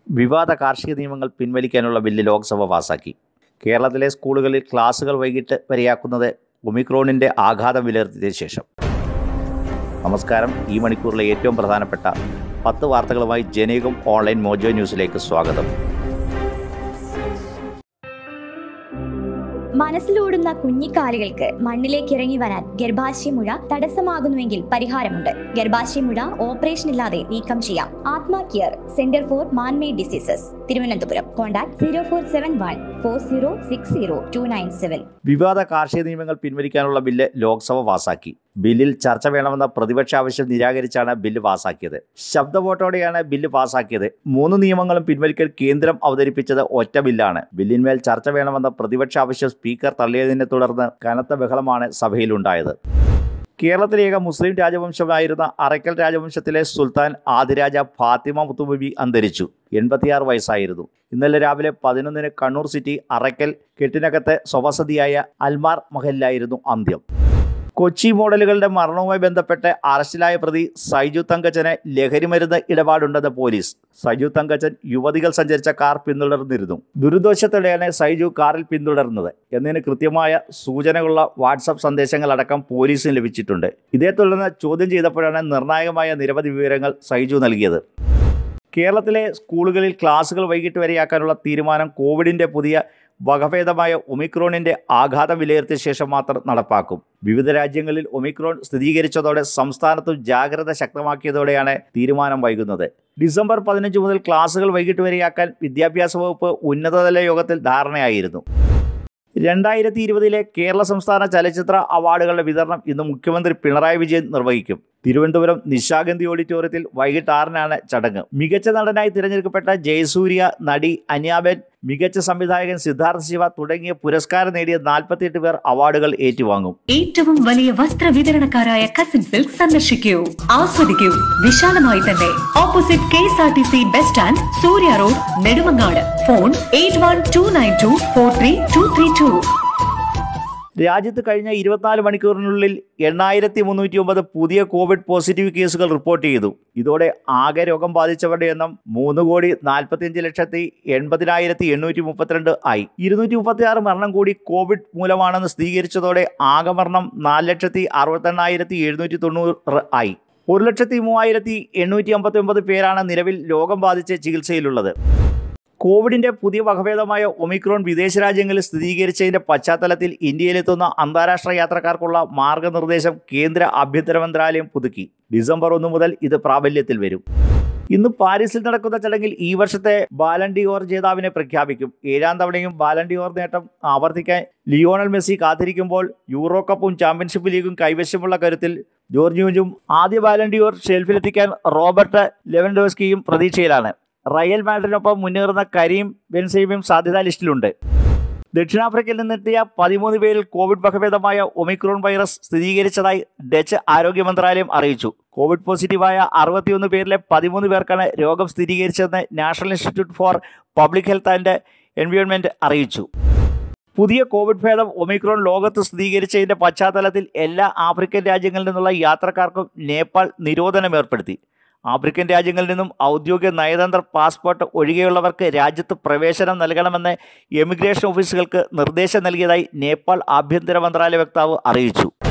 വിവാദ കാർഷിക നിയമങ്ങൾ പിൻവലിക്കാനുള്ള ബില്ല് ലോക്സഭ പാസാക്കി കേരളത്തിലെ സ്കൂളുകളിൽ ക്ലാസുകൾ വൈകിട്ട് വരെയാക്കുന്നത് ഒമിക്രോണിൻ്റെ ആഘാതം വിലയിരുത്തിയ ശേഷം നമസ്കാരം ഈ മണിക്കൂറിലെ ഏറ്റവും പ്രധാനപ്പെട്ട പത്ത് വാർത്തകളുമായി ജനയുഗം ഓൺലൈൻ മോജോ ന്യൂസിലേക്ക് സ്വാഗതം മനസ്സിലോടുന്ന കുഞ്ഞിക്കാലുകൾക്ക് മണ്ണിലേക്ക് ഇറങ്ങി വരാൻ ഗർഭാശയമുഴ തടസ്സമാകുന്നുവെങ്കിൽ പരിഹാരമുണ്ട് ഗർഭാശയമുഴ ഓപ്പറേഷൻ ഇല്ലാതെ നീക്കം ചെയ്യാം Athma care centre for manmade diseases Thiruvananthapuram contact zero four seven one four zero six zero two nine seven വിവാദ കാർഷിക നിയമങ്ങൾ പിൻവലിക്കാനുള്ള ബില്ല് ലോക്സഭ പാസാക്കി ബില്ലിൽ ചർച്ച വേണമെന്ന പ്രതിപക്ഷ ആവശ്യം നിരാകരിച്ചാണ് ബില്ല് പാസാക്കിയത് ശബ്ദ വോട്ടോടെയാണ് ബില്ല് പാസാക്കിയത് മൂന്ന് നിയമങ്ങളും പിൻവലിക്കൽ കേന്ദ്രം അവതരിപ്പിച്ചത് ഒറ്റ ബില്ലാണ് ബില്ലിന്മേൽ ചർച്ച വേണമെന്ന പ്രതിപക്ഷ ആവശ്യം സ്പീക്കർ തള്ളിയതിനെ തുടർന്ന് കനത്ത ബഹളമാണ് സഭയിലുണ്ടായത് കേരളത്തിലെ ഏക മുസ്ലിം രാജവംശമായിരുന്ന അറയ്ക്കൽ രാജവംശത്തിലെ സുൽത്താൻ ആദിരാജ ഫാത്തിമ മുത്തുബിബി അന്തരിച്ചു എൺപത്തിയാറ് വയസ്സായിരുന്നു ഇന്നലെ രാവിലെ പതിനൊന്നിന് കണ്ണൂർ സിറ്റി അറയ്ക്കൽ കെട്ടിനകത്തെ സ്വവസതിയായ അൽമാർ മഹലിലായിരുന്നു അന്ത്യം കൊച്ചി മോഡലുകളുടെ മരണവുമായി ബന്ധപ്പെട്ട് അറസ്റ്റിലായ പ്രതി സൈജു തങ്കച്ചന് ലഹരിമരുന്ന് ഇടപാടുണ്ടെന്ന് പോലീസ് സൈജു തങ്കച്ചൻ യുവതികൾ സഞ്ചരിച്ച കാർ പിന്തുടർന്നിരുന്നു ദുരിതോഷത്തോടെയാണ് സൈജു കാറിൽ പിന്തുടർന്നത് എന്നതിന് കൃത്യമായ സൂചനകളുള്ള വാട്സപ്പ് സന്ദേശങ്ങളടക്കം പോലീസിന് ലഭിച്ചിട്ടുണ്ട് ഇതേ തുടർന്ന് ചോദ്യം ചെയ്തപ്പോഴാണ് നിർണായകമായ നിരവധി വിവരങ്ങൾ സൈജു നൽകിയത് കേരളത്തിലെ സ്കൂളുകളിൽ ക്ലാസുകൾ വൈകിട്ട് വരെയാക്കാനുള്ള തീരുമാനം കോവിഡിൻ്റെ പുതിയ വകഭേദമായ ഒമിക്രോണിൻ്റെ ആഘാതം വിലയിരുത്തിയ ശേഷം മാത്രം നടപ്പാക്കും വിവിധ രാജ്യങ്ങളിൽ ഒമിക്രോൺ സ്ഥിരീകരിച്ചതോടെ സംസ്ഥാനത്തും ജാഗ്രത ശക്തമാക്കിയതോടെയാണ് തീരുമാനം വൈകുന്നത് ഡിസംബർ പതിനഞ്ച് മുതൽ ക്ലാസുകൾ വൈകിട്ട് വരെയാക്കാൻ വിദ്യാഭ്യാസ വകുപ്പ് ഉന്നതതല യോഗത്തിൽ ധാരണയായിരുന്നു രണ്ടായിരത്തി ഇരുപതിലെ കേരള സംസ്ഥാന ചലച്ചിത്ര അവാർഡുകളുടെ വിതരണം ഇന്ന് മുഖ്യമന്ത്രി പിണറായി വിജയൻ നിർവഹിക്കും തിരുവനന്തപുരം നിശാഗന്ധി ഓഡിറ്റോറിയത്തിൽ വൈകിട്ട് ആറിനാണ് ചടങ്ങ് മികച്ച നടനായി തിരഞ്ഞെടുക്കപ്പെട്ട ജയസൂര്യ നടി അന്യാബൻ മികച്ച സംവിധായകൻ സിദ്ധാർത്ഥ ശിവ തുടങ്ങിയ പുരസ്കാരം നേടിയ നാൽപ്പത്തിയെട്ട് പേർ അവാർഡുകൾ ഏറ്റുവാങ്ങും ഏറ്റവും വലിയ വസ്ത്ര വിതരണക്കാരായ കസിൻ സിൽക്ക് സന്ദർശിക്കൂ ആസ്വദിക്കൂ വിശാലമായി തന്നെ opposite K S R T C bus stand Surya road Nedumangad phone eight one two nine two four three two three two രാജ്യത്ത് കഴിഞ്ഞ ഇരുപത്തിനാല് മണിക്കൂറിനുള്ളിൽ എണ്ണായിരത്തി മുന്നൂറ്റി ഒമ്പത് പുതിയ കോവിഡ് പോസിറ്റീവ് കേസുകൾ റിപ്പോർട്ട് ചെയ്തു ഇതോടെ ആകെ രോഗം ബാധിച്ചവരുടെ എണ്ണം മൂന്ന് കോടി നാൽപ്പത്തിയഞ്ച് ലക്ഷത്തി എൺപതിനായിരത്തി എണ്ണൂറ്റി മുപ്പത്തിരണ്ട് ആയി ഇരുന്നൂറ്റി മുപ്പത്തി ആറ് മരണം കൂടി കോവിഡ് മൂലമാണെന്ന് സ്ഥിരീകരിച്ചതോടെ ആകെ മരണം നാല് ലക്ഷത്തി അറുപത്തെണ്ണായിരത്തി എഴുന്നൂറ്റി തൊണ്ണൂറ് ആയി ഒരു ലക്ഷത്തി മൂവായിരത്തി എണ്ണൂറ്റി അമ്പത്തി ഒമ്പത് പേരാണ് നിലവിൽ രോഗം ബാധിച്ച് ചികിത്സയിലുള്ളത് കോവിഡിന്റെ പുതിയ വകഭേദമായ ഒമിക്രോൺ വിദേശ രാജ്യങ്ങളിൽ സ്ഥിരീകരിച്ചതിന്റെ പശ്ചാത്തലത്തിൽ ഇന്ത്യയിലെത്തുന്ന അന്താരാഷ്ട്ര യാത്രക്കാർക്കുള്ള മാർഗനിർദ്ദേശം കേന്ദ്ര ആഭ്യന്തര മന്ത്രാലയം പുതുക്കി ഡിസംബർ ഒന്ന് മുതൽ ഇത് പ്രാബല്യത്തിൽ വരും ഇന്ന് പാരീസിൽ നടക്കുന്ന ചടങ്ങിൽ ഈ വർഷത്തെ ബാലൻഡിയോർ ജേതാവിനെ പ്രഖ്യാപിക്കും ഏഴാം തവണയും ബാലൻഡിയോർ നേട്ടം ആവർത്തിക്കാൻ ലിയോണൽ മെസ്സി കാത്തിരിക്കുമ്പോൾ യൂറോ കപ്പും ചാമ്പ്യൻഷിപ്പ് ലീഗും കൈവശമുള്ള കരുത്തിൽ ജോർജിയോജും ആദ്യ ബാലൻഡിയോർ ഷെൽഫിലെത്തിക്കാൻ റോബർട്ട് ലെവൻഡോസ്കിയും പ്രതീക്ഷയിലാണ് റയൽ മാഡ്രിഡിനൊപ്പം മുന്നേറുന്ന കരീം ബെൻസീമും സാധ്യതാ ലിസ്റ്റിലുണ്ട് ദക്ഷിണാഫ്രിക്കയിൽ നിന്നെത്തിയ പതിമൂന്ന് പേരിൽ കോവിഡ് വകഭേദമായ ഒമിക്രോൺ വൈറസ് സ്ഥിരീകരിച്ചതായി ഡച്ച് ആരോഗ്യ മന്ത്രാലയം അറിയിച്ചു കോവിഡ് പോസിറ്റീവായ അറുപത്തിയൊന്ന് പേരിലെ പതിമൂന്ന് പേർക്കാണ് രോഗം സ്ഥിരീകരിച്ചതെന്ന് national institute for public health and environment അറിയിച്ചു പുതിയ കോവിഡ് ഭേദം ഒമിക്രോൺ ലോകത്ത് സ്ഥിരീകരിച്ചതിൻ്റെ പശ്ചാത്തലത്തിൽ എല്ലാ ആഫ്രിക്കൻ രാജ്യങ്ങളിൽ നിന്നുള്ള യാത്രക്കാർക്കും നേപ്പാൾ നിരോധനം ഏർപ്പെടുത്തി ആഫ്രിക്കൻ രാജ്യങ്ങളിൽ നിന്നും ഔദ്യോഗിക നയതന്ത്ര പാസ്പോർട്ട് ഒഴികെയുള്ളവർക്ക് രാജ്യത്ത് പ്രവേശനം നൽകണമെന്ന് എമിഗ്രേഷൻ ഓഫീസുകൾക്ക് നിർദ്ദേശം നൽകിയതായി നേപ്പാൾ ആഭ്യന്തര മന്ത്രാലയ വക്താവ് അറിയിച്ചു